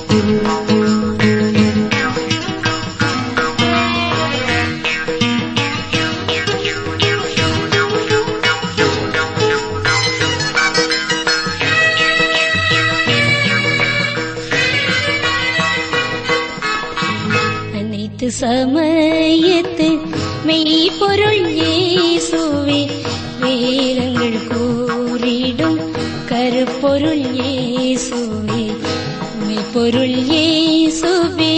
அனைத்து சமயத்து மெய்ப்பொருள் இயேசுவே வேதங்கள் கூறிடும் கருப்பொருள் இயேசுவே மெய்ப்பொருள் இயேசுவே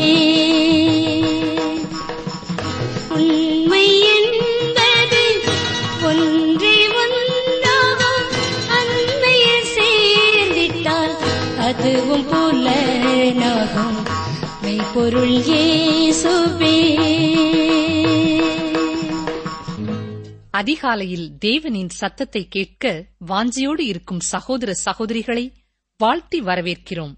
உண்மை என்பது ஒன்றே ஒன்றாகும் அன்மையில் சேர்ந்திட்டால் அதுவும் புலனாகும் மெய்ப்பொருள் இயேசுவே அதிகாலையில் தேவனின் சத்தத்தை கேட்க வாஞ்சியோடு இருக்கும் சகோதர சகோதரிகளை வாழ்த்தி வரவேற்கிறோம்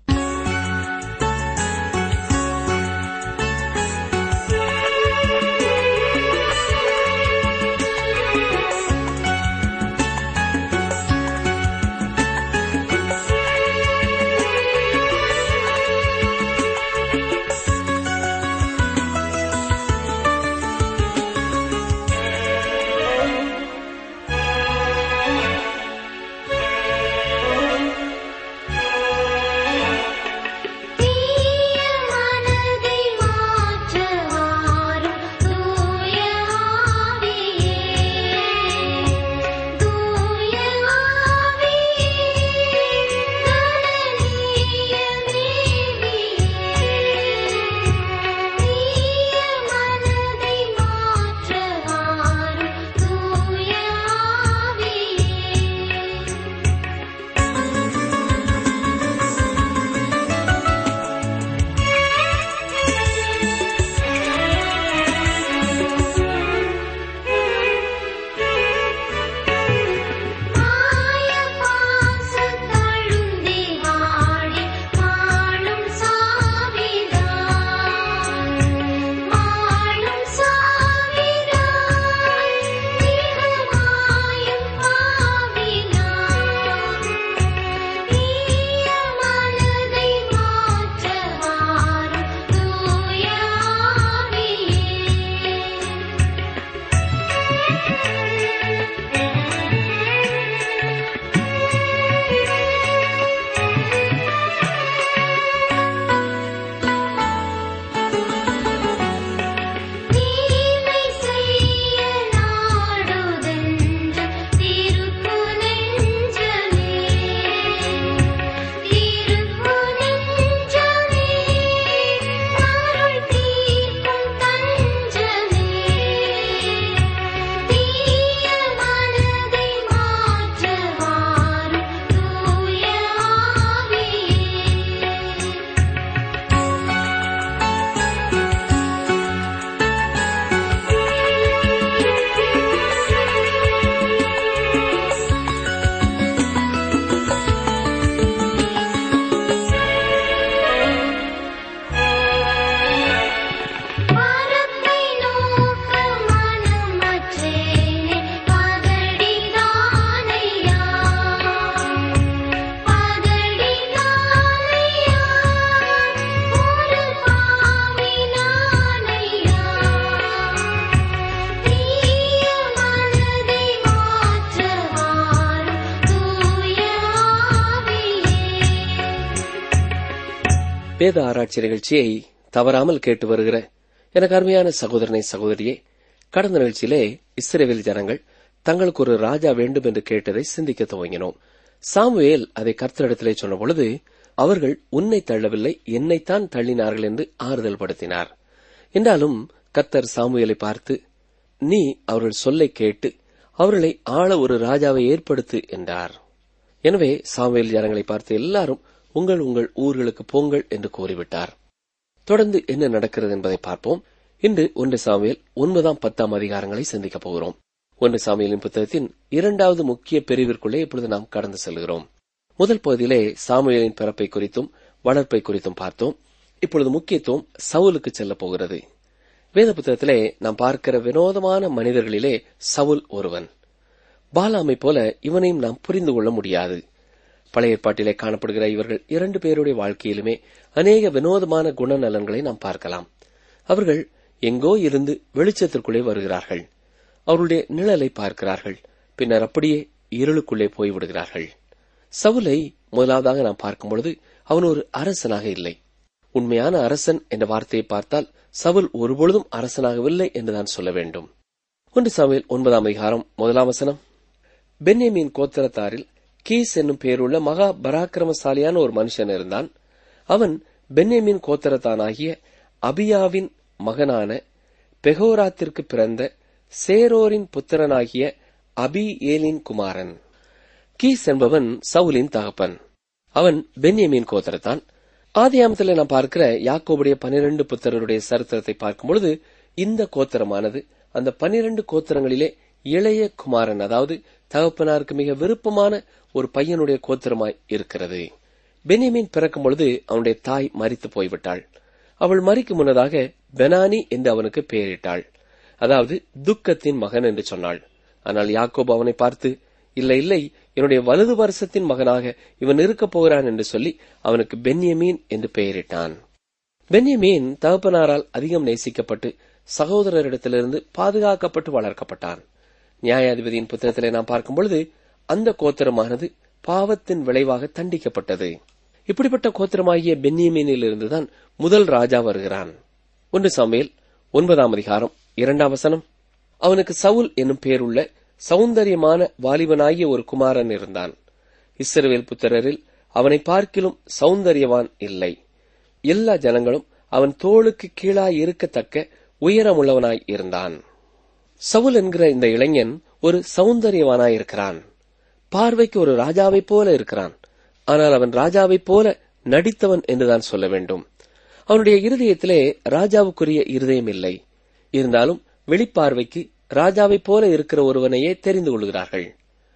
தீய மனதை மாற்ற வாரும் தூய ஆவியே தூய ஆவியே கனனிய மேவியே தீய மனதை மாற்ற வாரும் தூய ஆவியே மாய பாசம் தழுந்தி வாடி மாளும் சாவிதான் மாளும் சாவிதான் திகமாயும் பாவினான் தீய மனதை மாற்ற வாரும் தூய ஆவியே தீமை செய்ய நாடுதென்ற திருப்பு நெஞ்சமே திருப்பு நெஞ்சமே அருள் தீர்க்கும் தஞ்சமே தீய மனதை மாற்ற வாரும் தூய ஆவியே பரத்தை நோக்க மனமற்றேனே பதடிதானையா பதடிதானையா ஒரு பாவினானையா தீய மனதை மாற்ற வாரும் தூய ஆவியே வேத ஆராய்ச்சி நிகழ்ச்சியை தவறாமல் கேட்டு வருகிற எனக்கு அருமையான சகோதரனை சகோதரியே கடந்த நிகழ்ச்சியிலே இஸ்ரேவேல் ஜனங்கள் தங்களுக்கு ஒரு ராஜா வேண்டும் என்று கேட்டதை சிந்திக்க துவங்கினோம் சாமுவேல் அதை கர்த்தரிடத்திலே சொன்ன பொழுது அவர்கள் உன்னை தள்ளவில்லை என்னைத்தான் தள்ளினார்கள் என்று ஆறுதல் படுத்தினார் என்றாலும் கர்த்தர் சாமுவேலை பார்த்து நீ அவர்கள் சொல்லை கேட்டு அவர்களை ஆள ஒரு ராஜாவை ஏற்படுத்து என்றார் எனவே சாமுவேல் ஜனங்களை பார்த்து எல்லாரும் உங்கள் உங்கள் ஊர்களுக்கு போங்கள் என்று கூறிவிட்டார் தொடர்ந்து என்ன நடக்கிறது என்பதை பார்ப்போம் இன்று ஒன்று சாமுவேல் ஒன்பதாம் பத்தாம் அதிகாரங்களை சிந்திக்கப் போகிறோம் ஒன்று சாமுவேலின் புத்தகத்தின் இரண்டாவது முக்கிய பிரிவிற்குள்ளே இப்பொழுது நாம் கடந்து செல்கிறோம் முதல் பகுதியிலே சாமுவேலின் பிறப்பை குறித்தும் வளர்ப்பை குறித்தும் பார்த்தோம் இப்பொழுது முக்கியத்துவம் சவுலுக்கு செல்ல போகிறது வேத புத்தகத்திலே நாம் பார்க்கிற வினோதமான மனிதர்களிலே சவுல் ஒருவன் பாலாமை போல இவனையும் நாம் புரிந்து கொள்ள முடியாது பழைய ஏற்பாட்டிலே காணப்படுகிற இவர்கள் இரண்டு பேருடைய வாழ்க்கையிலுமே அநேக வினோதமான குணநலன்களை நாம் பார்க்கலாம் அவர்கள் எங்கோ இருந்து வெளிச்சத்திற்குள்ளே வருகிறார்கள் அவருடைய நிழலை பார்க்கிறார்கள் பின்னர் அப்படியே இருளுக்குள்ளே போய்விடுகிறார்கள் சவுலை முதலாவதாக நாம் பார்க்கும் பொழுது அவன் ஒரு அரசனாக இல்லை உண்மையான அரசன் என்ற வார்த்தையை பார்த்தால் சவுல் ஒருபொழுதும் அரசனாகவில்லை என்றுதான் சொல்ல வேண்டும் ஒன்று சாமுவேல் ஒன்பதாம் அதிகாரம் முதலாம் வசனம் பென்யமீன் கோத்திரத்தாரில் கீஸ் என்னும் பெயருள்ள மகா பராக்கிரமசாலியான ஒரு மனுஷன் இருந்தான் அவன் பென்யமீன் கோத்திரத்தானாகிய அபியாவின் மகனான பெகோராத்திற்கு பிறந்த சேரோரின் புத்திரனாகிய அபி ஏலின் குமாரன் கீஸ் என்பவன் சவுலின் தகப்பன் அவன் பென்யமீன் கோத்திரத்தான் ஆதியாமத்தில் நாம் பார்க்கிற யாக்கோபுடைய பனிரெண்டு புத்திரருடைய சரித்திரத்தை பார்க்கும் பொழுது இந்த கோத்திரமானது அந்த பனிரெண்டு கோத்திரங்களிலே இளைய குமாரன் அதாவது தகப்பனாருக்கு மிக விருப்பமான ஒரு பையனுடைய கோத்திரமாய் இருக்கிறது பென்யமீன் பிறக்கும் பொழுது அவனுடைய தாய் மரித்து போய்விட்டாள் அவள் மறிக்கும் முன்னதாக பெனானி என்று அவனுக்கு பெயரிட்டாள் அதாவது துக்கத்தின் மகன் என்று சொன்னாள் ஆனால் யாக்கோபு அவனை பார்த்து இல்லை இல்லை என்னுடைய வலது வருஷத்தின் மகனாக இவன் இருக்கப் போகிறான் என்று சொல்லி அவனுக்கு பென்யமீன் என்று பெயரிட்டான் பென்யமீன் தகப்பனாரால் அதிகம் நேசிக்கப்பட்டு சகோதரரிடத்திலிருந்து பாதுகாக்கப்பட்டு வளர்க்கப்பட்டான் நியாயாதிபதியின் புத்தகத்திலே நாம் பார்க்கும் பொழுது அந்த கோத்திரமானது பாவத்தின் விளைவாக தண்டிக்கப்பட்டது இப்படிப்பட்ட கோத்திரமாகிய பென்யமீனில் இருந்துதான் முதல் ராஜா வருகிறான் ஒன்று சமையல் ஒன்பதாம் அதிகாரம் இரண்டாம் வசனம் அவனுக்கு சவுல் என்னும் பேருள்ள சௌந்தரியமான வாலிபனாகிய ஒரு குமாரன் இருந்தான் இஸ்ரவேல் புத்திரரில் அவனை பார்க்கிலும் சௌந்தரியவான் இல்லை எல்லா ஜனங்களும் அவன் தோளுக்கு கீழாய் இருக்கத்தக்க உயரமுள்ளவனாய் இருந்தான் சவுல் என்கிற இந்த இளைஞன் ஒரு சௌந்தரியவானாய் இருக்கிறான் பார்வைக்கு ஒரு ராஜாவைப் போல இருக்கிறான் ஆனால் அவன் ராஜாவைப் போல நடித்தவன் என்றுதான் சொல்ல வேண்டும் அவனுடைய இருதயத்திலே ராஜாவுக்குரிய இருதயம் இல்லை இருந்தாலும் வெளிப்பார்வைக்கு ராஜாவைப் போல இருக்கிற ஒருவனையே தெரிந்து கொள்கிறார்கள்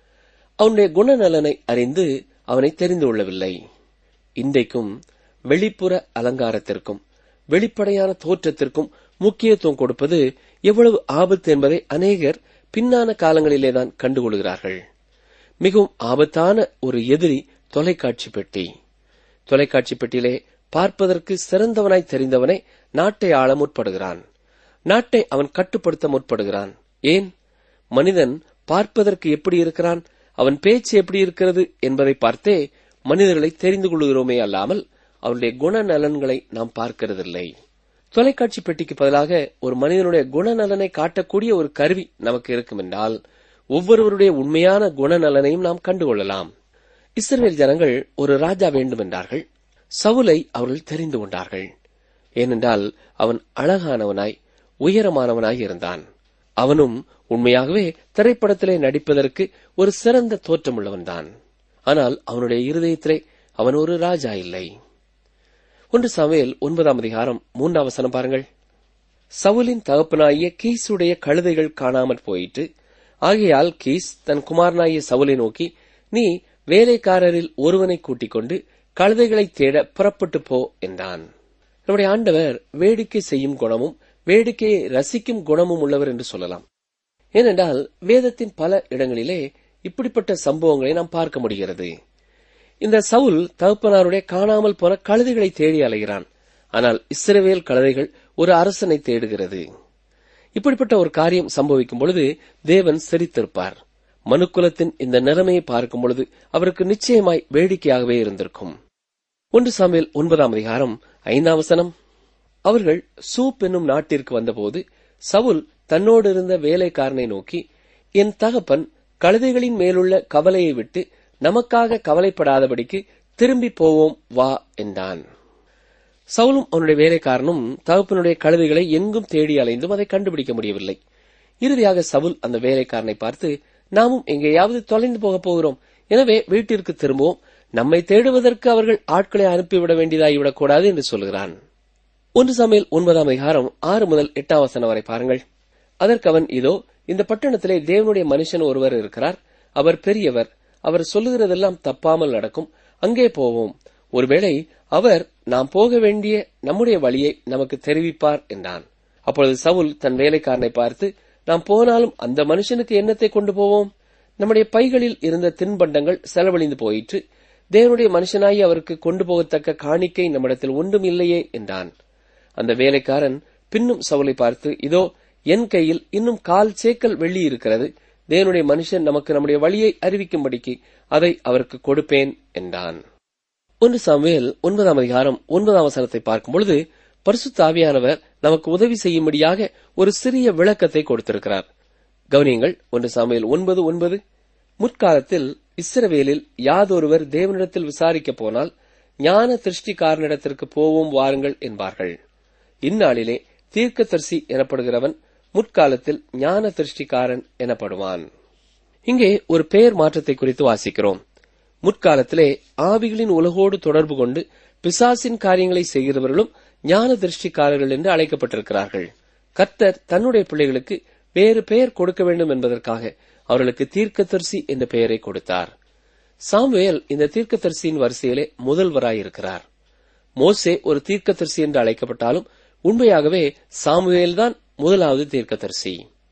அவனுடைய குணநலனை அறிந்து அவனை தெரிந்து கொள்ளவில்லை இன்றைக்கும் வெளிப்புற அலங்காரத்திற்கும் வெளிப்படையான தோற்றத்திற்கும் முக்கியத்துவம் கொடுப்பது எவ்வளவு ஆபத்து என்பதை அநேகர் பின்னான காலங்களிலேதான் கண்டுகொள்கிறார்கள் மிகவும் ஆபத்தான ஒரு எதிரி தொலைக்காட்சி பெட்டி தொலைக்காட்சி பெட்டியிலே பார்ப்பதற்கு சிறந்தவனாய் தெரிந்தவனை நாட்டை ஆள முற்படுகிறான் நாட்டை அவன் கட்டுப்படுத்த முற்படுகிறான் ஏன் மனிதன் பார்ப்பதற்கு எப்படி இருக்கிறான் அவன் பேச்சு எப்படி இருக்கிறது என்பதை பார்த்தே மனிதர்களை தெரிந்து கொள்கிறோமே அல்லாமல் அவனுடைய குணநலன்களை நாம் பார்க்கிறதில்லை தொலைக்காட்சி பெட்டிக்கு பதிலாக ஒரு மனிதனுடைய குணநலனை காட்டக்கூடிய ஒரு கருவி நமக்கு இருக்கும் என்றால் ஒவ்வொருவருடைய உண்மையான குணநலனையும் நாம் கண்டுகொள்ளலாம் இஸ்ரேல் ஜனங்கள் ஒரு ராஜா வேண்டும் என்றார்கள் சவுலை அவர்கள் தெரிந்து கொண்டார்கள் ஏனென்றால் அவன் அழகானவனாய் உயரமானவனாய் இருந்தான் அவனும் உண்மையாகவே திரைப்படத்திலே நடிப்பதற்கு ஒரு சிறந்த தோற்றமுள்ளவன்தான் ஆனால் அவனுடைய இருதயத்திலே அவன் ஒரு ராஜா இல்லை ஒன்று சமையல் ஒன்பதாம் அதிகாரம் மூன்றாம் வசனம் பாருங்கள் சவுலின் தகப்பனாகிய கீசுடைய கழுதைகள் காணாமற் போயிற்று ஆகையால் கீஸ் தன் குமாரனாகிய சவுலை நோக்கி நீ வேலைக்காரரில் ஒருவனை கூட்டிக் கொண்டு கழுதைகளை தேட புறப்பட்டு போ என்றான் நம்முடைய ஆண்டவர் வேடிக்கை செய்யும் குணமும் வேடிக்கையை ரசிக்கும் குணமும் உள்ளவர் என்று சொல்லலாம் ஏனென்றால் வேதத்தின் பல இடங்களிலே இப்படிப்பட்ட சம்பவங்களை நாம் பார்க்க முடிகிறது இந்த சவுல் தகப்பனாருடைய காணாமல் போன கழுதைகளை தேடி அலைகிறான் ஆனால் இஸ்ரவேல் கழுதைகள் ஒரு அரசனை தேடுகிறது இப்படிப்பட்ட ஒரு காரியம் சம்பவிக்கும் பொழுது தேவன் சிரித்திருப்பார் மனுக்குலத்தின் இந்த நிலைமையை பார்க்கும் பொழுது அவருக்கு நிச்சயமாய் வேடிக்கையாகவே இருந்திருக்கும் ஒன்று சாமியல் ஒன்பதாம் அதிகாரம் ஐந்தாம் வசனம் அவர்கள் சூப் என்னும் நாட்டிற்கு வந்தபோது சவுல் தன்னோடு இருந்த வேலைக்காரனை நோக்கி என் தகப்பன் கழுதைகளின் மேலுள்ள கவலையை விட்டு நமக்காக கவலைப்படாதபடிக்கு திரும்பி போவோம் வா என்றான் சவுலும் அவனுடைய வேலைக்காரனும் தகப்பனுடைய கழுதைகளை எங்கும் தேடி அலைந்தும் அதை கண்டுபிடிக்க முடியவில்லை இறுதியாக சவுல் அந்த வேலைக்காரனை பார்த்து நாமும் எங்கேயாவது தொலைந்து போகப் போகிறோம் எனவே வீட்டிற்கு திரும்புவோம் நம்மை தேடுவதற்கு அவர்கள் ஆட்களை அனுப்பிவிட வேண்டியதாகிவிடக் கூடாது என்று சொல்கிறான் ஒன்று சமையல் ஒன்பதாம் அதிகாரம் ஆறு முதல் எட்டாம் வசனம் வரை பாருங்கள் அதற்கு அவன் இதோ இந்த பட்டணத்திலே தேவனுடைய மனுஷன் ஒருவர் இருக்கிறார் அவர் பெரியவர் அவர் சொல்லுகிறதெல்லாம் தப்பாமல் நடக்கும் அங்கே போவோம் ஒருவேளை அவர் நாம் போக வேண்டிய நம்முடைய வழியை நமக்கு தெரிவிப்பார் என்றான் அப்பொழுது சவுல் தன் வேலைக்காரனை பார்த்து நாம் போனாலும் அந்த மனுஷனுக்கு என்னத்தை கொண்டு போவோம் நம்முடைய பைகளில் இருந்த தின்பண்டங்கள் செலவழிந்து போயிற்று தேவனுடைய மனுஷனாய் அவருக்கு கொண்டு போகத்தக்க காணிக்கை நம்மிடத்தில் ஒன்றும் இல்லையே என்றான் அந்த வேலைக்காரன் பின்னும் சவுலை பார்த்து இதோ என் கையில் இன்னும் கால் சேக்கல் வெள்ளி இருக்கிறது தேவனுடைய மனுஷன் நமக்கு நம்முடைய வழியை அறிவிக்கும்படிக்கு அதை அவருக்கு கொடுப்பேன் என்றான் ஒன்று சாமுவேல் ஒன்பதாம் அதிகாரம் ஒன்பதாம் வசனத்தை பார்க்கும் பொழுது பரிசுத்த ஆவியானவர் நமக்கு உதவி செய்யும்படியாக ஒரு சிறிய விளக்கத்தை கொடுத்திருக்கிறார் கவனியங்கள் ஒன்று சாமுவேல் ஒன்பது ஒன்பது முற்காலத்தில் இஸ்ரவேலில் யாதொருவர் தேவனிடத்தில் விசாரிக்க போனால் ஞான திருஷ்டிக்காரனிடத்திற்கு போவோம் வாருங்கள் என்பார்கள் இந்நாளிலே தீர்க்கதரிசி எனப்படுகிறவன் முற்காலத்தில் ஞான திருஷ்டிக்காரன் எனப்படுவான் இங்கே ஒரு பெயர் மாற்றத்தை குறித்து வாசிக்கிறோம் முற்காலத்திலே ஆவிகளின் உலகோடு தொடர்பு கொண்டு பிசாசின் காரியங்களை செய்கிறவர்களும் ஞான திருஷ்டிக்காரர்கள் என்று அழைக்கப்பட்டிருக்கிறார்கள் கர்த்தர் தன்னுடைய பிள்ளைகளுக்கு வேறு பெயர் கொடுக்க வேண்டும் என்பதற்காக அவர்களுக்கு தீர்க்கதரிசி என்ற பெயரை கொடுத்தார் சாமுவேல் இந்த தீர்க்கதரிசியின் வரிசையிலே முதல்வராயிருக்கிறார் மோசே ஒரு தீர்க்கதரிசி என்று அழைக்கப்பட்டாலும் உண்மையாகவே சாமுவேல்தான் முதலாவது தீர்க்கதரிசி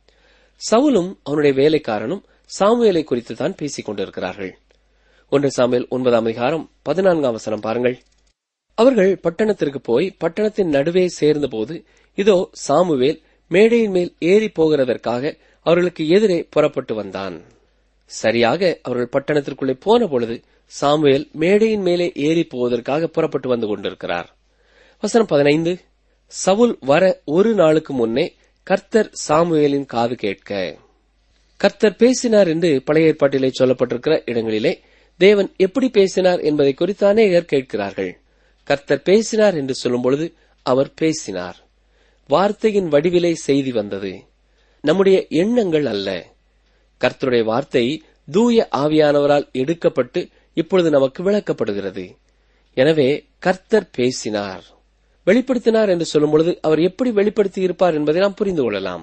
சவுலும் அவனுடைய வேலைக்காரனும் சாமுவேலை குறித்து தான் பேசிக் கொண்டிருக்கிறார்கள் ஒன்று சாமுவேல் ஒன்பதாம் அதிகாரம் பதினான்காம் வசனம் பாருங்கள் அவர்கள் பட்டணத்திற்கு போய் பட்டணத்தின் நடுவே சேர்ந்தபோது இதோ சாமுவேல் மேடையின் மேல் ஏறி போகிறதற்காக அவர்களுக்கு எதிரே புறப்பட்டு வந்தான் சரியாக அவர்கள் பட்டணத்திற்குள்ளே போன பொழுது சாமுவேல் மேடையின் மேலே ஏறி போவதற்காக புறப்பட்டு வந்து கொண்டிருக்கிறார் வசனம் பதினைந்து சவுல் வர ஒரு நாளுக்கு முன்னே கர்த்தர் சாமுவேலின் காது கேட்க கர்த்தர் பேசினார் என்று பழைய ஏற்பாட்டிலே சொல்லப்பட்டிருக்கிற இடங்களிலே தேவன் எப்படி பேசினார் என்பதை குறித்து அநேகர் கேட்கிறார்கள் கர்த்தர் பேசினார் என்று சொல்லும் பொழுது அவர் பேசினார் வார்த்தையின் வடிவிலே செய்தி வந்தது நம்முடைய எண்ணங்கள் அல்ல கர்த்தருடைய வார்த்தை தூய ஆவியானவரால் எடுக்கப்பட்டு இப்பொழுது நமக்கு விளக்கப்படுகிறது எனவே கர்த்தர் பேசினார் வெளிப்படுத்தினார் என்று சொல்லும் பொழுது அவர் எப்படி வெளிப்படுத்தி இருப்பார் என்பதை நாம் புரிந்து கொள்ளலாம்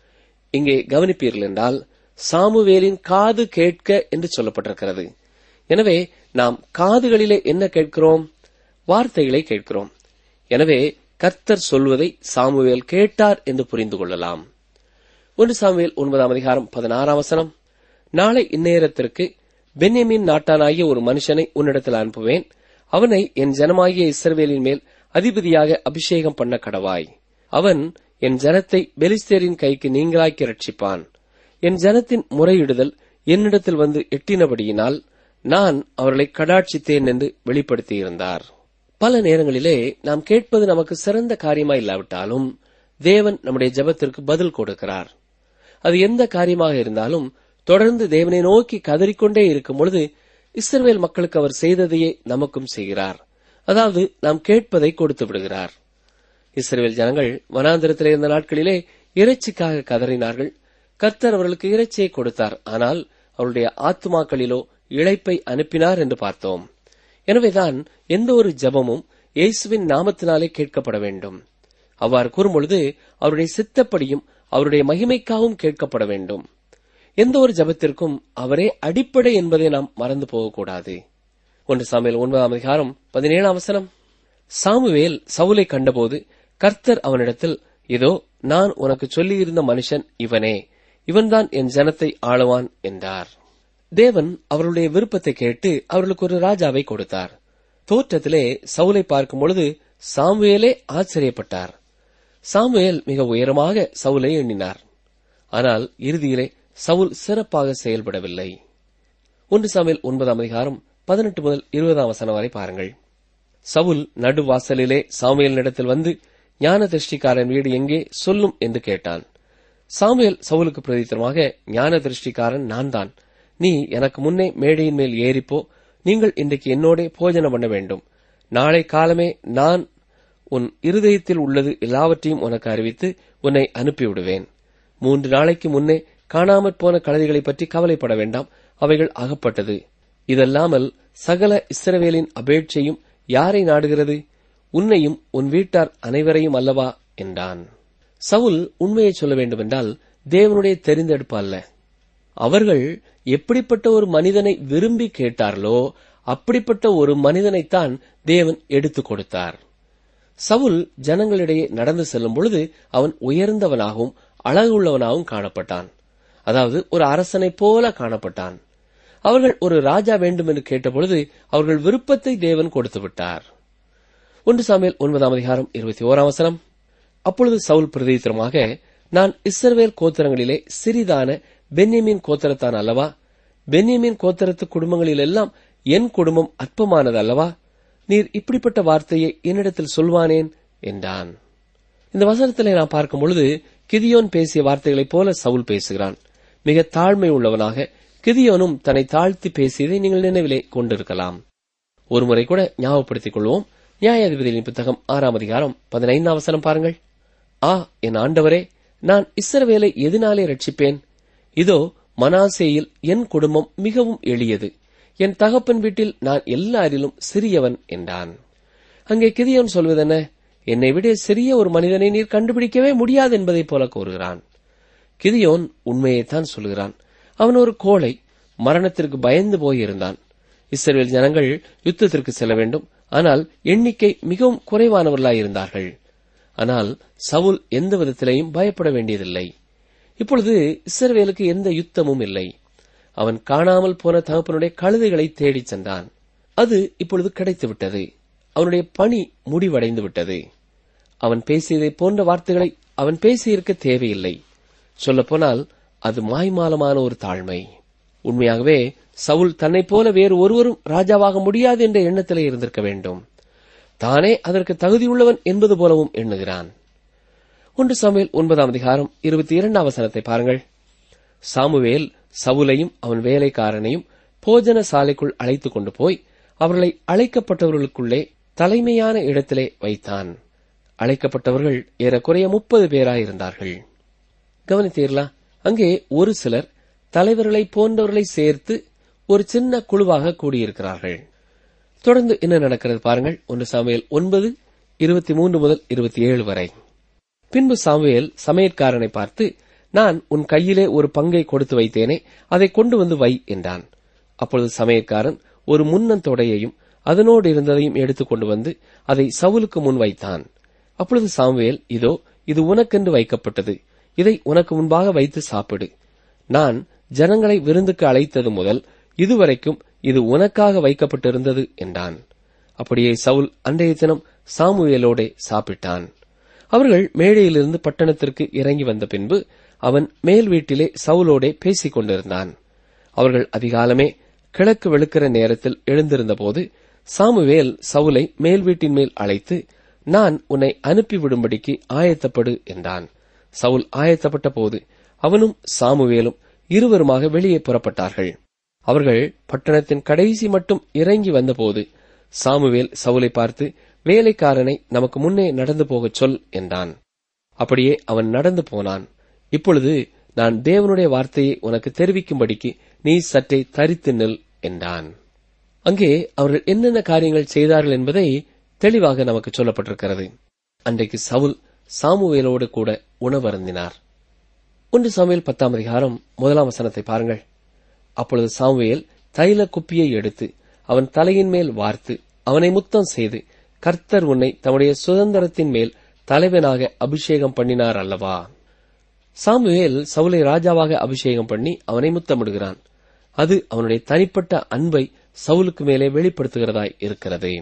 இங்கே கவனிப்பீர்கள் என்றால் சாமுவேலின் காது கேட்க என்று சொல்லப்பட்டிருக்கிறது எனவே நாம் காதுகளிலே என்ன கேட்கிறோம் வார்த்தைகளை கேட்கிறோம் எனவே கர்த்தர் சொல்வதை சாமுவேல் கேட்டார் என்று புரிந்து கொள்ளலாம் ஒன்று சாமுவேல் ஒன்பதாம் அதிகாரம் பதினாறாம் வசனம் நாளை இந்நேரத்திற்கு பென்யமின் நாட்டானாகிய ஒரு மனுஷனை உன்னிடத்தில் அனுப்புவேன் அவனை என் ஜனமாகிய இஸ்ரவேலின் மேல் அதிபதியாக அபிஷேகம் பண்ண கடவாய் அவன் என் ஜனத்தை பெலிஸ்தேரின் கைக்கு நீங்களாக்கி ரட்சிப்பான் என் ஜனத்தின் முறையிடுதல் என்னிடத்தில் வந்து எட்டினபடியினால் நான் அவர்களை கடாட்சித்தேன் என்று வெளிப்படுத்தியிருந்தார் பல நேரங்களிலே நாம் கேட்பது நமக்கு சிறந்த காரியமா இல்லாவிட்டாலும் தேவன் நம்முடைய ஜெபத்திற்கு பதில் கொடுக்கிறார் அது எந்த காரியமாக இருந்தாலும் தொடர்ந்து தேவனை நோக்கி கதறிக்கொண்டே இருக்கும் பொழுது இஸ்ரவேல் மக்களுக்கு அவர் செய்ததையே நமக்கும் செய்கிறார் அதாவது நாம் கேட்பதை கொடுத்து விடுகிறார் இஸ்ரவேல் ஜனங்கள் வனாந்திரத்தில் இருந்த நாட்களிலே இறைச்சிக்காக கதறினார்கள் கர்த்தர் அவர்களுக்கு இறைச்சியை கொடுத்தார் ஆனால் அவருடைய ஆத்துமாக்களிலோ இழைப்பை அனுப்பினார் என்று பார்த்தோம் எனவேதான் எந்த ஒரு ஜெபமும் இயேசுவின் நாமத்தினாலே கேட்கப்பட வேண்டும் அவ்வாறு கூறும்பொழுது அவருடைய சித்தப்படியும் அவருடைய மகிமைக்காகவும் கேட்கப்பட வேண்டும் எந்த ஒரு ஜபத்திற்கும் அவரே அடிப்படை என்பதை நாம் மறந்து போகக்கூடாது ஒன்று சாமுவேல் ஒன்பதாம் அதிகாரம் பதினேழாம் வசனம் சாமுவேல் சவுலை கண்டபோது கர்த்தர் அவனிடத்தில் இதோ நான் உனக்கு சொல்லியிருந்த மனுஷன் இவனே இவன்தான் என் ஜனத்தை ஆளுவான் என்றார் தேவன் அவர்களுடைய விருப்பத்தை கேட்டு அவர்களுக்கு ஒரு ராஜாவை கொடுத்தார் தோற்றத்திலே சவுலை பார்க்கும் பொழுது சாமுவேலே ஆச்சரியப்பட்டார் சாமுவேல் மிக உயரமாக சவுலை எண்ணினார் ஆனால் இறுதியிலே சவுல் சிறப்பாக செயல்படவில்லை ஒன்று சாமுவேல் ஒன்பதாம் அதிகாரம் பதினெட்டு முதல் இருபதாம் வசனம் வரை பாருங்கள் சவுல் நடுவாசலிலே சாமுவேலினிடத்தில் வந்து ஞான திருஷ்டிக்காரன் வீடு எங்கே சொல்லும் என்று கேட்டான் சாமுவேல் சவுலுக்கு பிரதித்திரமாக ஞான திருஷ்டிக்காரன் நான் தான் நீ எனக்கு முன்னே மேடையின் மேல் ஏறிப்போ நீங்கள் இன்றைக்கு என்னோடே போஜனம் பண்ண வேண்டும் நாளை காலமே நான் உன் இருதயத்தில் உள்ளது எல்லாவற்றையும் உனக்கு அறிவித்து உன்னை அனுப்பிவிடுவேன் மூன்று நாளைக்கு முன்னே காணாமற் போன கழுதைகளைப் பற்றி கவலைப்பட வேண்டாம் அவைகள் அகப்பட்டது இதல்லாமல் சகல இஸ்ரவேலின் அபேட்சையும் யாரை நாடுகிறது உன்னையும் உன் வீட்டார் அனைவரையும் அல்லவா என்றான் சவுல் உண்மையை சொல்ல வேண்டுமென்றால் தேவனுடைய தெரிந்தெடுப்பு அல்ல அவர்கள் எப்படிப்பட்ட ஒரு மனிதனை விரும்பி கேட்டார்களோ அப்படிப்பட்ட ஒரு மனிதனைத்தான் தேவன் எடுத்துக் கொடுத்தார் சவுல் ஜனங்களிடையே நடந்து செல்லும் பொழுது அவன் உயர்ந்தவனாகவும் அழகுள்ளவனாகவும் காணப்பட்டான் அதாவது ஒரு அரசனைப் போல காணப்பட்டான் அவர்கள் ஒரு ராஜா வேண்டும் என்று கேட்டபொழுது அவர்கள் விருப்பத்தை தேவன் கொடுத்து விட்டார் ஒன்று சாமியல் ஒன்பதாம் அதிகாரம் இருபத்தி ஓராம் வசனம் அப்பொழுது சவுல் பிரதித்திரமாக நான் இஸ்ரவேல் கோத்திரங்களிலே சிறிதான பென்யமீன் கோத்திரத்தான் அல்லவா பென்யமீன் கோத்திரத்து குடும்பங்களிலெல்லாம் என் குடும்பம் அற்பமானது அல்லவா நீர் இப்படிப்பட்ட வார்த்தையை என்னிடத்தில் சொல்வானேன் என்றான் இந்த வசனத்திலே நாம் பார்க்கும் பொழுது கிதியோன் பேசிய வார்த்தைகளைப் போல சவுல் பேசுகிறான் மிக தாழ்மை உள்ளவனாக கிதியோனும் தன்னை தாழ்த்தி பேசியதை நீங்கள் நினைவிலே கொண்டிருக்கலாம் ஒருமுறை கூட ஞாபகப்படுத்திக் கொள்வோம் நியாயாதிபதியின் புத்தகம் ஆறாம் அதிகாரம் பதினைந்தாம் வசனம் பாருங்கள் ஆ என் ஆண்டவரே நான் இஸ்ரவேலை எதனாலே ரட்சிப்பேன் இதோ மனாசேயில் என் குடும்பம் மிகவும் எளியது என் தகப்பன் வீட்டில் நான் எல்லாரிலும் சிறியவன் என்றான் அங்கே கிதியோன் சொல்வதென்ன என்னை விட சிறிய ஒரு மனிதனை நீர் கண்டுபிடிக்கவே முடியாது என்பதைப் போல கூறுகிறான் கிதியோன் உண்மையைத்தான் சொல்கிறான் அவன் ஒரு கோழை மரணத்திற்கு பயந்து போயிருந்தான் இஸ்ரேல் ஜனங்கள் யுத்தத்திற்கு செல்ல வேண்டும் ஆனால் எண்ணிக்கை மிகவும் குறைவானவர்களாயிருந்தார்கள் ஆனால் சவுல் எந்த விதத்திலையும் பயப்பட வேண்டியதில்லை இப்பொழுது இஸ்ரவேலுக்கு எந்த யுத்தமும் இல்லை அவன் காணாமல் போன தகப்பனுடைய கழுதைகளை தேடிச் சென்றான் அது இப்பொழுது கிடைத்துவிட்டது அவனுடைய பணி முடிவடைந்து விட்டது அவன் பேசியதைப் போன்ற வார்த்தைகளை அவன் பேசியிருக்க தேவையில்லை சொல்லப்போனால் அது மாய்மாலமான ஒரு தாழ்மை உண்மையாகவே சவுல் தன்னைப் போல வேறு ஒருவரும் ராஜாவாக முடியாது என்ற எண்ணத்திலே இருந்திருக்க வேண்டும் தானே அதற்கு தகுதியுள்ளவன் என்பது போலவும் எண்ணுகிறான் ஒன்று சாமுவேல் ஒன்பதாம் அதிகாரம் இருபத்தி இரண்டாம் வசனத்தை பாருங்கள் சாமுவேல் சவுலையும் அவன் வேலைக்காரனையும் போஜன சாலைக்குள் அழைத்துக் கொண்டு போய் அவர்களை அழைக்கப்பட்டவர்களுக்குள்ளே தலைமையான இடத்திலே வைத்தான் அழைக்கப்பட்டவர்கள் ஏறக்குறைய முப்பது பேராயிருந்தார்கள் கவனித்தீர்களா அங்கே ஒரு சிலர் தலைவர்களை போன்றவர்களை சேர்த்து ஒரு சின்ன குழுவாக கூடியிருக்கிறார்கள் தொடர்ந்து என்ன நடக்கிறது பாருங்கள் ஒன்று சாமுவேல் ஒன்பது இருபத்தி மூன்று முதல் இருபத்தி ஏழு வரை பின்பு சாமுவேல் சமையற்காரனை பார்த்து நான் உன் கையிலே ஒரு பங்கை கொடுத்து வைத்தேனே அதை கொண்டு வந்து வை என்றான் அப்பொழுது சமையற்காரன் ஒரு முன்னந்தொடையையும் அதனோடு இருந்ததையும் எடுத்துக் கொண்டு வந்து அதை சவுலுக்கு முன் வைத்தான் அப்பொழுது சாமுவேல் இதோ இது உனக்கென்று வைக்கப்பட்டது இதை உனக்கு முன்பாக வைத்து சாப்பிடு நான் ஜனங்களை விருந்துக்கு அழைத்தது முதல் இதுவரைக்கும் இது உனக்காக வைக்கப்பட்டிருந்தது என்றான் அப்படியே சவுல் அன்றைய தினம் சாமுவேலோடே சாப்பிட்டான் அவர்கள் மேடையிலிருந்து பட்டணத்திற்கு இறங்கி வந்த பின்பு அவன் மேல் வீட்டிலே சவுலோடே பேசிக் கொண்டிருந்தான் அவர்கள் அதிகாலமே கிழக்கு வெளுக்கிற நேரத்தில் எழுந்திருந்தபோது சாமுவேல் சவுலை மேல் வீட்டின் மேல் அழைத்து நான் உன்னை அனுப்பிவிடும்படிக்கு ஆயத்தப்படு என்றான் சவுல் ஆயத்தப்பட்ட போது அவனும் சாமுவேலும் இருவருமாக வெளியே புறப்பட்டார்கள் அவர்கள் பட்டணத்தின் கடைசி மட்டும் இறங்கி வந்தபோது சாமுவேல் சவுலை பார்த்து வேலைக்காரனை நமக்கு முன்னே நடந்து போகச் சொல் என்றான் அப்படியே அவன் நடந்து போனான் இப்பொழுது நான் தேவனுடைய வார்த்தையை உனக்கு தெரிவிக்கும்படிக்கு நீ சற்றே தரித்து நில் என்றான் அங்கே அவர்கள் என்னென்ன காரியங்கள் செய்தார்கள் என்பதை தெளிவாக நமக்கு சொல்லப்பட்டிருக்கிறது அன்றைக்கு சவுல் சாமுவேலோடு கூட உணவருந்தினார் ஒன்று சாமுவேல் பத்தாம் அதிகாரம் முதலாம் வசனத்தை பாருங்கள் அப்பொழுது சாமுவேல் தைல குப்பியை எடுத்து அவன் தலையின் மேல் வார்த்து அவனை முத்தம் செய்து கர்த்தர் உன்னை தம்முடைய சுதந்திரத்தின் மேல் தலைவனாக அபிஷேகம் பண்ணினார் அல்லவா சாமுவேல் சவுலை ராஜாவாக அபிஷேகம் பண்ணி அவனை முத்தமிடுகிறான் அது அவனுடைய தனிப்பட்ட அன்பை சவுலுக்கு மேலே வெளிப்படுத்துகிறதாய் இருக்கிறது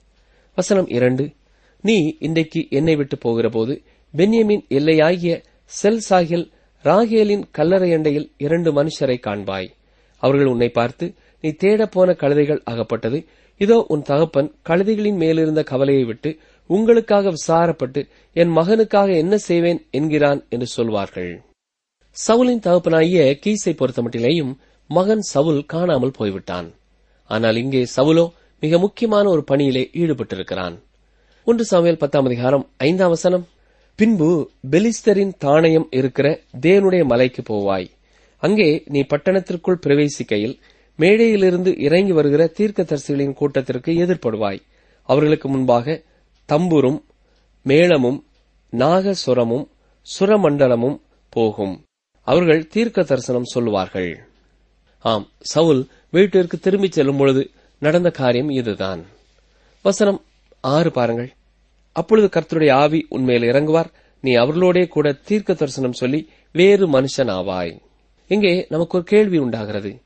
வசனம் இரண்டு நீ இன்றைக்கு என்னை விட்டு போகிற போது பென்யமின் எல்லையாகிய செல் சாகில் ராகேலின் கல்லறையண்டையில் இரண்டு மனுஷரை காண்பாய் அவர்கள் உன்னை பார்த்து நீ தேடப் போன கழுதைகள் அகப்பட்டது இதோ உன் தகப்பன் கழுதைகளின் மேலிருந்த கவலையை விட்டு உங்களுக்காக விசாரப்பட்டு என் மகனுக்காக என்ன செய்வேன் என்கிறான் என்று சொல்வார்கள் சவுலின் தகப்பனாகிய கீசை பொறுத்தமட்டிலேயும் மகன் சவுல் காணாமல் போய்விட்டான் ஆனால் இங்கே சவுலோ மிக முக்கியமான ஒரு பணியிலே ஈடுபட்டிருக்கிறான் ஒன்று சாமுவேல் பத்தாம் அதிகாரம் ஐந்தாம் வசனம் பின்பு பெலிஸ்தரின் தாணயம் இருக்கிற தேவனுடைய மலைக்கு போவாய் அங்கே நீ பட்டணத்திற்குள் பிரவேசிக்கையில் மேடையிலிருந்து இறங்கி வருகிற தீர்க்கதரிசிகளின் கூட்டத்திற்கு எதிர்ப்படுவாய் அவர்களுக்கு முன்பாக தம்புரும் மேளமும் நாகசுரமும் சுரமண்டலமும் போகும் அவர்கள் தீர்க்க தரிசனம் சொல்லுவார்கள் ஆம் சவுல் வீட்டிற்கு திரும்பிச் செல்லும் பொழுது நடந்த காரியம் இதுதான் வசனம் ஆறு பாருங்கள் அப்பொழுது கர்த்தருடைய ஆவி உன்மேல் இறங்குவார் நீ அவர்களோடே கூட தீர்க்க தரிசனம் சொல்லி வேறு மனுஷன் ஆவாய் இங்கே நமக்கு ஒரு கேள்வி உண்டாகிறது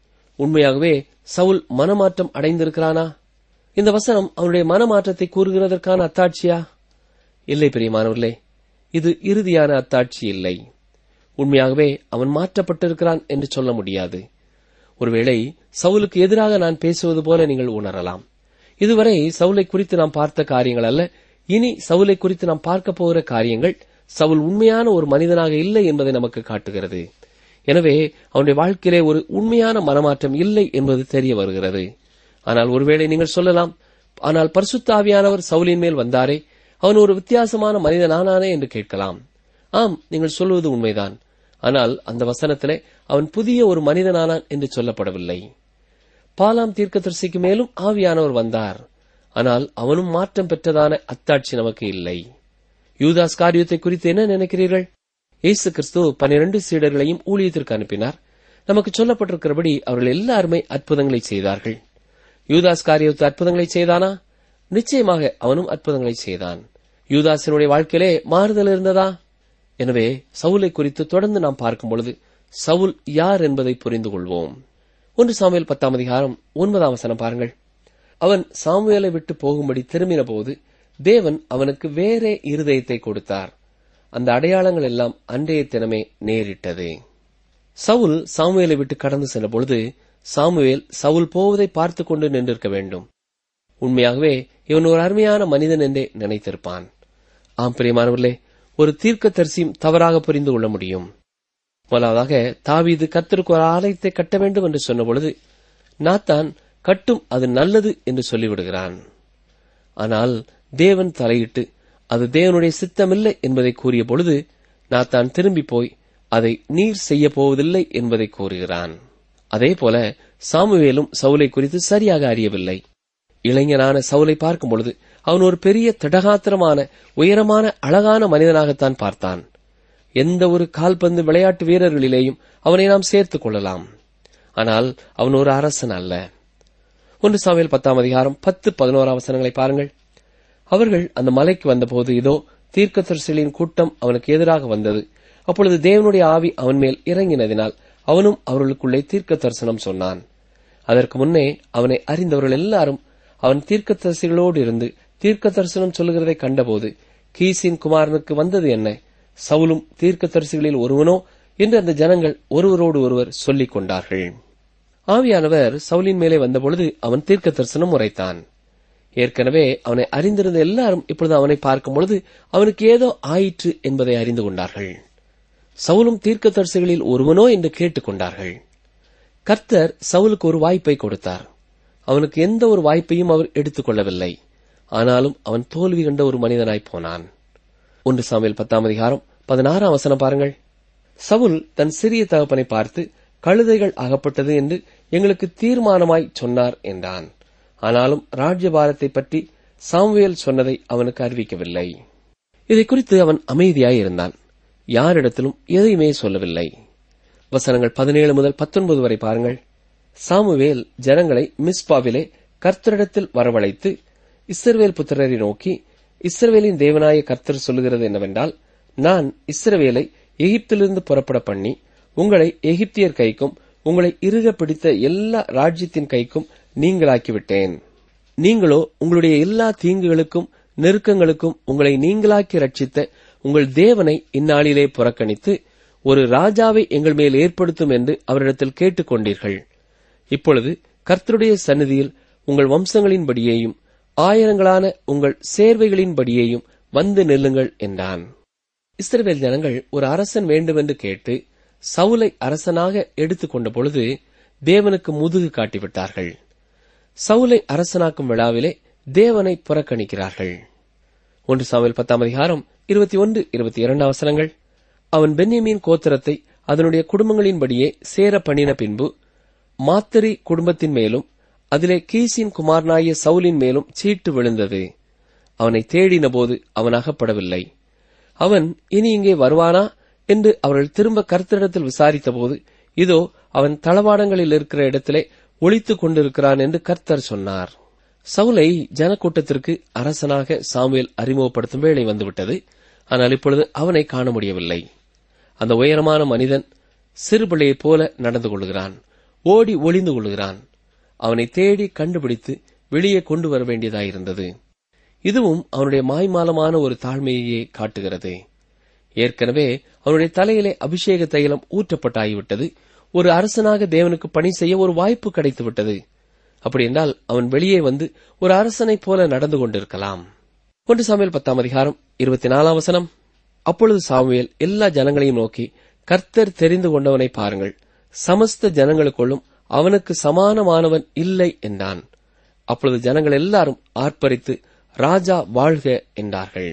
உண்மையாகவே சவுல் மனமாற்றம் அடைந்திருக்கிறானா இந்த வசனம் அவனுடைய மனமாற்றத்தை கூறுகிறதற்கான அத்தாட்சியா இல்லை பிரியமானவர்களே இது இறுதியான அத்தாட்சி இல்லை உண்மையாகவே அவன் மாற்றப்பட்டிருக்கிறான் என்று சொல்ல முடியாது ஒருவேளை சவுலுக்கு எதிராக நான் பேசுவது போல நீங்கள் உணரலாம் இதுவரை சவுலை குறித்து நாம் பார்த்த காரியங்கள் அல்ல இனி சவுலை குறித்து நாம் பார்க்க போகிற காரியங்கள் சவுல் உண்மையான ஒரு மனிதனாக இல்லை என்பதை நமக்கு காட்டுகிறது எனவே அவனுடைய வாழ்க்கையிலே ஒரு உண்மையான மனமாற்றம் இல்லை என்பது தெரிய வருகிறது ஆனால் ஒருவேளை நீங்கள் சொல்லலாம் ஆனால் பரிசுத்தாவியானவர் சவுலின் மேல் வந்தாரே அவன் ஒரு வித்தியாசமான மனிதனானானே என்று கேட்கலாம் ஆம் நீங்கள் சொல்வது உண்மைதான் ஆனால் அந்த வசனத்திலே அவன் புதிய ஒரு மனிதனானான் என்று சொல்லப்படவில்லை பாலாம் தீர்க்கதரிசிக்கு மேலும் ஆவியானவர் வந்தார் ஆனால் அவனும் மாற்றம் பெற்றதான அத்தாட்சி நமக்கு இல்லை யூதாஸ் காரியத்தை குறித்து என்ன நினைக்கிறீர்கள் இயேசு கிறிஸ்து பனிரெண்டு சீடர்களையும் ஊழியத்திற்கு அனுப்பினார் நமக்கு சொல்லப்பட்டிருக்கிறபடி அவர்கள் எல்லாருமே அற்புதங்களை செய்தார்கள் யூதாஸ் காரியத்து அற்புதங்களை செய்தானா நிச்சயமாக அவனும் அற்புதங்களை செய்தான் யூதாசினுடைய வாழ்க்கையிலே மாறுதல் இருந்ததா எனவே சவுலை குறித்து தொடர்ந்து நாம் பார்க்கும் பொழுது சவுல் யார் என்பதை புரிந்து கொள்வோம் ஒன்று சாமுவேல் பத்தாம் அதிகாரம் ஒன்பதாம் வசனம் பாருங்கள் அவன் சாமுவேலை விட்டு போகும்படி திரும்பின போது தேவன் அவனுக்கு வேறே இருதயத்தை கொடுத்தார் அந்த அடையாளங்கள் எல்லாம் அன்றைய தினமே நேரிட்டது சவுல் சாமுவேலை விட்டு கடந்து சென்ற பொழுது சாமுவேல் சவுல் போவதை பார்த்துக் கொண்டு நின்றிருக்க வேண்டும் உண்மையாகவே இவன் ஒரு அருமையான மனிதன் என்றே நினைத்திருப்பான் ஆம் பிரியமானவர்களே ஒரு தீர்க்கதரிசியும் தவறாக புரிந்து கொள்ள முடியும் முதலாவதாக தாவீது கர்த்தருக்கு ஒரு ஆலயத்தை கட்ட வேண்டும் என்று சொன்னபொழுது நாத்தான் கட்டும் அது நல்லது என்று சொல்லிவிடுகிறான் ஆனால் தேவன் தலையிட்டு அது தேவனுடைய சித்தமில்லை என்பதை கூறிய பொழுது நாத்தான் திரும்பி போய் அதை நீர் செய்ய போவதில்லை என்பதை கூறுகிறான் அதேபோல சாமுவேலும் சவுலை குறித்து சரியாக அறியவில்லை இளைஞனான சவுலை பார்க்கும் பொழுது அவன் ஒரு பெரிய திடகாத்திரமான உயரமான அழகான மனிதனாகத்தான் பார்த்தான் எந்த ஒரு கால்பந்து விளையாட்டு வீரர்களிலேயும் அவனை நாம் சேர்த்துக் கொள்ளலாம் ஆனால் அவன் ஒரு அரசன் அல்ல ஒன்று சாமியல் பத்தாம் அதிகாரம் பத்து பதினோராம் வசனங்களை பாருங்கள் அவர்கள் அந்த மலைக்கு வந்தபோது இதோ தீர்க்கதரிசிகளின் கூட்டம் அவனுக்கு எதிராக வந்தது அப்பொழுது தேவனுடைய ஆவி அவன் மேல் இறங்கினதினால் அவனும் அவர்களுக்குள்ளே தீர்க்க தரிசனம் சொன்னான் அதற்கு முன்னே அவனை அறிந்தவர்கள் எல்லாரும் அவன் தீர்க்கதரிசிகளோடு இருந்து தீர்க்க தரிசனம் சொல்லுகிறதை கண்டபோது கீசின் குமாரனுக்கு வந்தது என்ன சவுலும் தீர்க்கதரிசிகளில் ஒருவனோ என்று அந்த ஜனங்கள் ஒருவரோடு ஒருவர் சொல்லிக் கொண்டார்கள் ஆவியானவர் சவுலின் மேலே வந்தபொழுது அவன் தீர்க்க தரிசனம் உரைத்தான் ஏற்கனவே அவனை அறிந்திருந்த எல்லாரும் இப்பொழுது அவனை பார்க்கும் பொழுது அவனுக்கு ஏதோ ஆயிற்று என்பதை அறிந்து கொண்டார்கள் சவுலும் தீர்க்கதரிசிகளில் ஒருவனோ என்று கேட்டுக் கொண்டார்கள் கர்த்தர் சவுலுக்கு ஒரு வாய்ப்பை கொடுத்தார் அவனுக்கு எந்த ஒரு வாய்ப்பையும் அவர் எடுத்துக் கொள்ளவில்லை ஆனாலும் அவன் தோல்வி கண்ட ஒரு மனிதனாய் போனான் ஒன்று சாமியல் பத்தாம் அதிகாரம் பதினாறாம் வசனம் பாருங்கள் சவுல் தன் சிறிய தகப்பனை பார்த்து கழுதைகள் அகப்பட்டது என்று எங்களுக்கு தீர்மானமாய் சொன்னார் என்றான் ஆனாலும் ராஜ்யபாரத்தை பற்றி சாமுவேல் சொன்னதை அவனுக்கு அறிவிக்கவில்லை இதை குறித்து அவன் அமைதியாய் இருந்தான் யாரிடத்திலும் எதையுமே சொல்லவில்லை வசனங்கள் பதினேழு முதல் பத்தொன்பது வரை பாருங்கள் சாமுவேல் ஜனங்களை மிஸ்பாவிலே கர்த்தரிடத்தில் வரவழைத்து இஸ்ரவேல் புத்திரரை நோக்கி இஸ்ரவேலின் தேவனாய கர்த்தர் சொல்லுகிறது என்னவென்றால் நான் இஸ்ரவேலை எகிப்திலிருந்து புறப்பட பண்ணி உங்களை எகிப்தியர் கைக்கும் உங்களை இறுக பிடித்த எல்லா ராஜ்யத்தின் கைக்கும் நீங்களாக்கிவிட்டேன் நீங்களோ உங்களுடைய எல்லா தீங்குகளுக்கும் நெருக்கங்களுக்கும் உங்களை நீங்களாக்கி ரட்சித்த உங்கள் தேவனை இந்நாளிலே புறக்கணித்து ஒரு ராஜாவை எங்கள் மேல் ஏற்படுத்தும் என்று அவரிடத்தில் கேட்டுக்கொண்டீர்கள் இப்பொழுது கர்த்தருடைய சந்நிதியில் உங்கள் வம்சங்களின்படியேயும் ஆயிரங்களான உங்கள் சேர்வைகளின்படியேயும் வந்து நெல்லுங்கள் என்றான் இஸ்ரவேல் ஜனங்கள் ஒரு அரசன் வேண்டுமென்று கேட்டு சவுலை அரசனாக எடுத்துக்கொண்ட பொழுது தேவனுக்கு முதுகு காட்டிவிட்டார்கள் சவுலை அரசனாக்கும் விழாவிலே தேவனை புறக்கணிக்கிறார்கள் ஒன்று சாமுவேல் பத்தாம் அதிகாரம் இருபத்தி ஒன்று இருபத்தி இரண்டாம் வசனங்கள் அவன் பென்யமீன் கோத்திரத்தை அதனுடைய குடும்பங்களின்படியே சேர பண்ணின பின்பு மாத்தரி குடும்பத்தின் மேலும் அதிலே கீசின் குமாரனாகிய சவுலின் மேலும் சீட்டு விழுந்தது அவனை தேடினபோது அவன் அகப்படவில்லை அவன் இனி இங்கே வருவானா என்று அவர்கள் திரும்ப கர்த்தரிடத்தில் விசாரித்தபோது இதோ அவன் தளவாடங்களில் இருக்கிற இடத்திலே ஒளித்துக் கொண்டிருக்கிறான் என்று கர்த்தர் சொன்னார் சவுலை ஜனக்கூட்டத்திற்கு அரசனாக சாமுவேல் அறிமுகப்படுத்தும் வேளை வந்துவிட்டது ஆனால் இப்பொழுது அவனை காண முடியவில்லை அந்த உயரமான மனிதன் சிறுபிள்ளையைப் போல நடந்து கொள்கிறான் ஓடி ஒளிந்து கொள்கிறான் அவனை தேடி கண்டுபிடித்து வெளியே கொண்டு வர வேண்டியதாயிருந்தது இதுவும் அவனுடைய மாய்மாலமான ஒரு தாழ்மையையே காட்டுகிறது ஏற்கனவே அவனுடைய தலையிலே அபிஷேக தைலம் ஊற்றப்பட்டாகிவிட்டது ஒரு அரசனாக தேவனுக்கு பணி செய்ய ஒரு வாய்ப்பு கிடைத்து விட்டது அப்படி என்றால் அவன் வெளியே வந்து ஒரு அரசனைப் போல நடந்து கொண்டிருக்கலாம் ஒன்று சாமுவேல் பத்தாம் அதிகாரம் இருபத்தி நாலாம் வசனம் அப்பொழுது சாமுவேல் எல்லா ஜனங்களையும் நோக்கி கர்த்தர் தெரிந்து கொண்டவனை பாருங்கள் சமஸ்த ஜனங்களுக்குள்ளும் அவனுக்கு சமானமானவன் இல்லை என்றான் அப்பொழுது ஜனங்கள் எல்லாரும் ஆர்ப்பரித்து ராஜா வாழ்க என்றார்கள்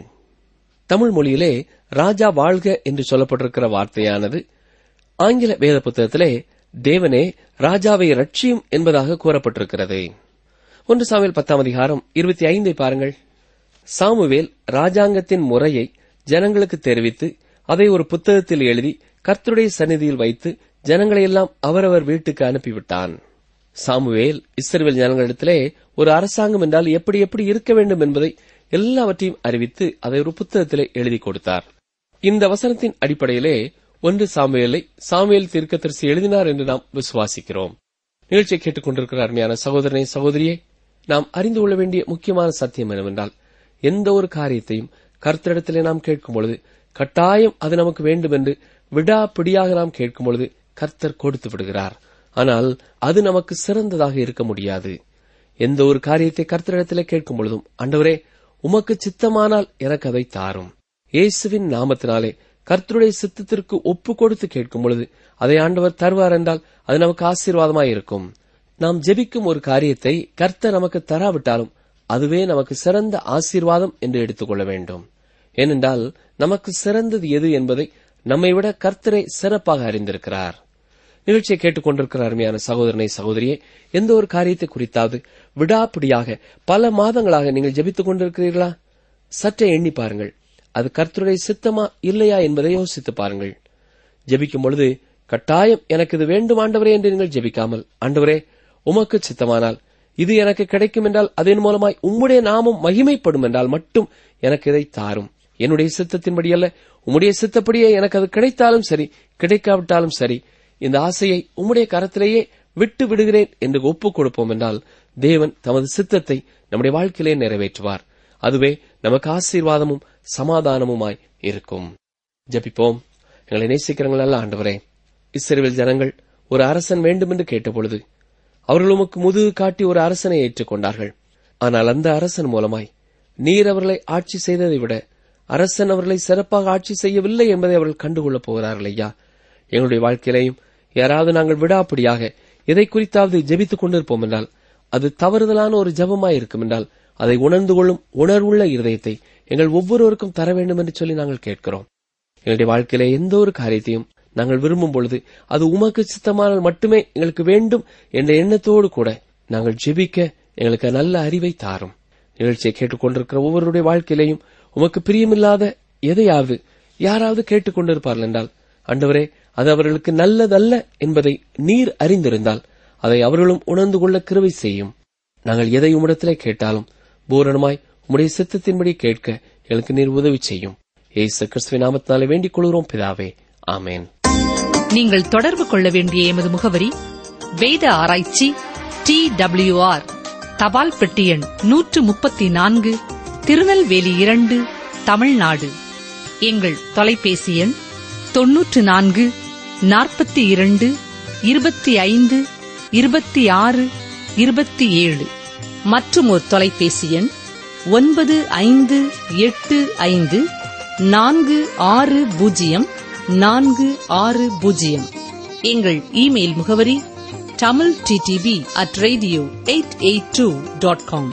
தமிழ் மொழியிலே ராஜா வாழ்க என்று சொல்லப்பட்டிருக்கிற வார்த்தையானது ஆங்கில வேத புத்தகத்திலே தேவனே ராஜாவை ரட்சியும் என்பதாக கூறப்பட்டிருக்கிறது ஒன்று சாமுவேல் பத்தாம் அதிகாரம் இருபத்தி ஐந்தை பாருங்கள் சாமுவேல் ராஜாங்கத்தின் முறையை ஜனங்களுக்கு தெரிவித்து அதை ஒரு புத்தகத்தில் எழுதி கர்த்தருடைய சந்நிதியில் வைத்து ஜனங்களை எல்லாம் அவரவர் வீட்டுக்கு அனுப்பிவிட்டான் சாமுவேல் இஸ்ரவேல் ஜனங்களிடத்திலே ஒரு அரசாங்கம் என்றால் எப்படி எப்படி இருக்க வேண்டும் என்பதை எல்லாவற்றையும் அறிவித்து அதை ஒரு புத்தகத்திலே எழுதி கொடுத்தார் இந்த வசனத்தின் அடிப்படையிலே ஒன்று சாமுவேலை சாமுவேல் தீர்க்கதரிசி எழுதினார் என்று நாம் விசுவாசிக்கிறோம் நிகழ்ச்சியை கேட்டுக் கொண்டிருக்கிற அருமையான சகோதரனை சகோதரியே நாம் அறிந்து கொள்ள வேண்டிய முக்கியமான சத்தியம் என்னவென்றால் எந்த ஒரு காரியத்தையும் கர்த்தரிடத்திலே நாம் கேட்கும் பொழுது கட்டாயம் அது நமக்கு வேண்டும் என்று விடாப்பிடியாக நாம் கேட்கும் பொழுது கர்த்தர் கொடுத்து விடுகிறார் ஆனால் அது நமக்கு சிறந்ததாக இருக்க முடியாது எந்த ஒரு காரியத்தை கர்த்தரிடத்திலே கேட்கும் பொழுதும் ஆண்டவரே உமக்கு சித்தமானால் எனக்கு அதை தாரும் இயேசுவின் நாமத்தினாலே கர்த்தருடைய சித்தத்திற்கு ஒப்பு கொடுத்து கேட்கும் பொழுது அதை ஆண்டவர் தருவார் என்றால் அது நமக்கு ஆசீர்வாதமாய் இருக்கும் நாம் ஜெபிக்கும் ஒரு காரியத்தை கர்த்தர் நமக்கு தராவிட்டாலும் அதுவே நமக்கு சிறந்த ஆசீர்வாதம் என்று எடுத்துக்கொள்ள வேண்டும் ஏனென்றால் நமக்கு சிறந்தது எது என்பதை நம்மை விட கர்த்தரை சிறப்பாக அறிந்திருக்கிறார் நிகழ்ச்சியை கேட்டுக்கொண்டிருக்கிற அருமையான சகோதரனை சகோதரியே எந்த ஒரு காரியத்தை குறித்தாவது விடாப்பிடியாக பல மாதங்களாக நீங்கள் ஜெபித்துக் கொண்டிருக்கிறீர்களா சற்றே எண்ணி பாருங்கள் அது கர்த்தருடைய சித்தமா இல்லையா என்பதை யோசித்து பாருங்கள் ஜெபிக்கும் பொழுது கட்டாயம் எனக்கு இது வேண்டும் ஆண்டவரே என்று நீங்கள் ஜெபிக்காமல் ஆண்டவரே உமக்கு சித்தமானால் இது எனக்கு கிடைக்கும் என்றால் அதன் மூலமாய் உம்முடைய நாமம் மகிமைப்படும் என்றால் மட்டும் எனக்கு இதை தாரும் என்னுடைய சித்தத்தின்படி அல்ல உம்முடைய சித்தப்படியே எனக்கு அது கிடைத்தாலும் சரி கிடைக்காவிட்டாலும் சரி இந்த ஆசையை உம்முடைய கரத்திலேயே விட்டு விடுகிறேன் என்று ஒப்புக் கொடுப்போம் என்றால் தேவன் தமது சித்தத்தை நம்முடைய வாழ்க்கையிலே நிறைவேற்றுவார் அதுவே நமக்கு ஆசீர்வாதமும் சமாதானமுமாய் இருக்கும் ஜபிப்போம் எங்களை நேசிக்கிறவங்கள் அல்ல ஆண்டவரே இஸ்ரேல் ஜனங்கள் ஒரு அரசன் வேண்டும் என்று கேட்டபொழுது அவர்கள் உமக்கு முதுகு காட்டி ஒரு அரசனை ஏற்றுக்கொண்டார்கள் ஆனால் அந்த அரசன் மூலமாய் நீர் அவர்களை ஆட்சி செய்ததை விட அரசன் அவர்களை சிறப்பாக ஆட்சி செய்யவில்லை என்பதை அவர்கள் கண்டுகொள்ளப் போகிறார்கள் ஐயா எங்களுடைய வாழ்க்கையிலையும் யாராவது நாங்கள் விடாப்படியாக எதை குறித்தாவது ஜெபித்துக் கொண்டிருப்போம் என்றால் அது தவறுதலான ஒரு ஜபமாய் இருக்கும் என்றால் அதை உணர்ந்து கொள்ளும் உணர்வுள்ள இருதயத்தை எங்கள் ஒவ்வொருவருக்கும் தர வேண்டும் என்று சொல்லி நாங்கள் கேட்கிறோம் எங்களுடைய வாழ்க்கையில எந்த ஒரு காரியத்தையும் நாங்கள் விரும்பும் பொழுது அது உமக்கு சித்தமானால் மட்டுமே எங்களுக்கு வேண்டும் என்ற எண்ணத்தோடு கூட நாங்கள் ஜெபிக்க எங்களுக்கு நல்ல அறிவை தாரும் நிகழ்ச்சியை கேட்டுக்கொண்டிருக்கிற ஒவ்வொருடைய வாழ்க்கையிலையும் உமக்கு பிரியமில்லாத எதையாவது யாராவது கேட்டுக்கொண்டிருப்பார்கள் என்றால் ஆண்டவரே அது அவர்களுக்கு நல்லதல்ல என்பதை நீர் அறிந்திருந்தால் அதை அவர்களும் உணர்ந்து கொள்ள கிருவை செய்யும் நாங்கள் எதை உம்மிடத்திலே கேட்டாலும் பூரணமாய் உம்முடைய சித்தத்தின்படி கேட்க எங்களுக்கு நீர் உதவி செய்யும் ஏசு கிறிஸ்துவின் நாமத்தினாலே வேண்டிக் கொள்கிறோம் பிதாவே ஆமேன் நீங்கள் தொடர்பு கொள்ள வேண்டிய எமது முகவரி வேத ஆராய்ச்சி டி ஆர் தபால் பெட்டி எண் நூற்று முப்பத்தி நான்கு திருநெல்வேலி இரண்டு தமிழ்நாடு எங்கள் தொலைபேசி எண் தொன்னூற்று நான்கு நாற்பத்தி இரண்டு இருபத்தி ஐந்து இருபத்தி ஆறு இருபத்தி ஏழு மற்றும் ஒரு தொலைபேசி எண் ஒன்பது ஐந்து எட்டு ஐந்து நான்கு ஆறு பூஜ்ஜியம் நான்கு ஆறு பூஜ்ஜியம் எங்கள் இமெயில் முகவரி Tamil TTV at radio eight eight two dot com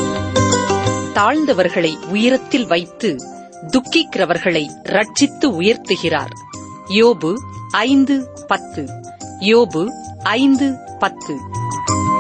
தாழ்ந்தவர்களை உயரத்தில் வைத்து துக்கிக்கிறவர்களை ரட்சித்து உயர்த்துகிறார் யோபு ஐந்து பத்து யோபு ஐந்து பத்து